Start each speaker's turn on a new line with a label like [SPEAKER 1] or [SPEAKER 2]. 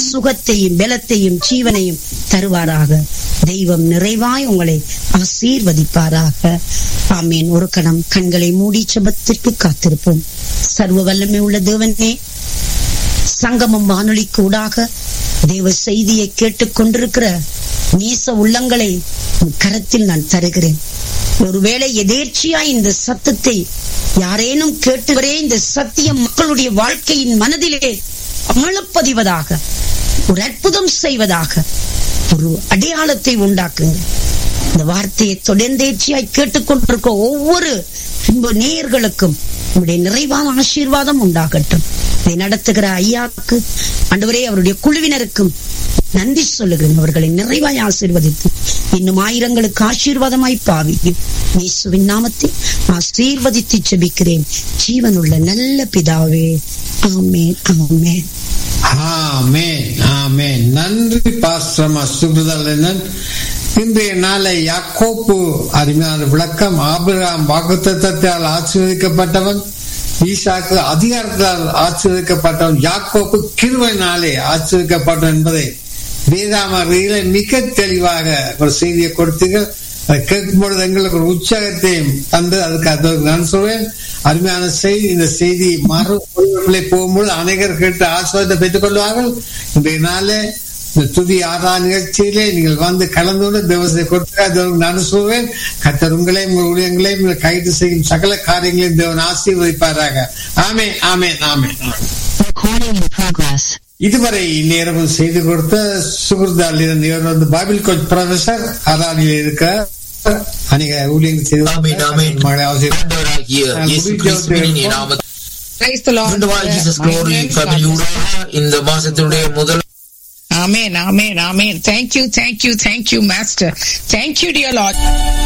[SPEAKER 1] சுகத்தையும் பலத்தையும் ஜீவனையும் தருவாராக தெய்வம் நிறைவாய் உங்களை ஆசீர்வதிப்பாராக ஆமீன் ஒரு கணம் கண்களை மூடி ஜெபத்திற்கு காத்திருப்போம் சர்வ வல்லமை உள்ள தேவனே சங்கமம் வானொலிக்கு ஊடாக தேவ செய்தியை கேட்டுக் கொண்டிருக்கிற நீச உள்ளங்களை உன் கரத்தில் நான் தருகிறேன் ஒருவேளை எதேர்ச்சியா இந்த சத்தத்தை யாரேனும் கேட்டுவரே இந்த சத்தியம் மக்களுடைய வாழ்க்கையின் மனதிலே ஆழப்பதிவதாக ஒரு அற்புதம் செய்வதாக ஒரு அடையாளத்தை உண்டாக்குங்க இந்த வார்த்தையை தொடர்ந்தேர்ச்சியாய் கேட்டுக்கொண்டிருக்க ஒவ்வொரு இன்ப நேயர்களுக்கும் உங்களுடைய நிறைவான ஆசீர்வாதம் உண்டாகட்டும் இதை நடத்துகிற ஐயாவுக்கு ஆண்டவரே அவருடைய குழுவினருக்கும் நன்றி சொல்லுகிறேன் அவர்களை நிறைவாய் ஆசீர்வதித்து இன்னும் ஆயிரங்களுக்கு ஆசீர்வாதமாய் பாவியும் இயேசுவின் நாமத்தில் ஆசீர்வதித்து ஜெபிக்கிறேன் ஜீவனுள்ள நல்ல பிதாவே ஆமேன் ஆமேன்
[SPEAKER 2] ஆமென் ஆமென் நன்றி பாஸ்ரமா சுபிரதலன் இன்றைய நாளை யாக்கோப்பு அருமையான விளக்கம் ஆபிரகாம் வாக்குத்தத்தால் ஆசீர்வதிக்கப்பட்டவன் ஈசாக்கு அதிகாரத்தால் ஆசீர்வதிக்கப்பட்டவன் யாக்கோப்பு கிருவனாலே ஆசீர்வதிக்கப்பட்டவன் என்பதை வேதாமரியில மிக தெளிவாக ஒரு செய்தியை கொடுத்தீர்கள் அதை கேட்கும் பொழுது எங்களுக்கு ஒரு உற்சாகத்தையும் தந்து அதுக்கு அது நான் சொல்வேன் அருமையான செய்தி இந்த செய்தி மறு ஒளிபரப்பிலே போகும்போது அநேகர் கேட்டு ஆசிரியத்தை பெற்றுக் கொள்வார்கள் இன்றைய நாளே இந்த துதி ஆறா நிகழ்ச்சியிலே நீங்கள் வந்து கலந்து கொண்டு தேவசத்தை கொடுத்து நான் சொல்வேன் கத்தர் உங்களையும் உங்கள் ஊழியங்களையும் உங்களை கைது செய்யும் சகல காரியங்களையும் தேவன் ஆசீர்வதிப்பாராக ஆமே ஆமே ஆமே
[SPEAKER 3] Recording in progress.
[SPEAKER 2] இதுவரை நேரமும் செய்து கொடுத்த சுகுர்தாலின் இவர் வந்து பைபிள் கோச் ப்ரொஃபசர் அரானியில் இருக்க அநேக ஊழியங்கள் செய்து
[SPEAKER 4] ஆமென், ஆமென்.
[SPEAKER 2] மகளை ஆசீர்வதிப்பார்.
[SPEAKER 4] ஆண்டவராகிய இயேசு கிறிஸ்துவின் இனிய நாமத்தில்
[SPEAKER 5] Praise the Lord.
[SPEAKER 4] ஆண்டவராகிய ஜீசஸ் glory
[SPEAKER 5] Amen.
[SPEAKER 4] family ஊடாக இந்த மாசத்தினுடைய முதல்
[SPEAKER 5] Amen. Amen. Amen. Thank you. Thank you. Thank you, Master. Thank you, dear Lord.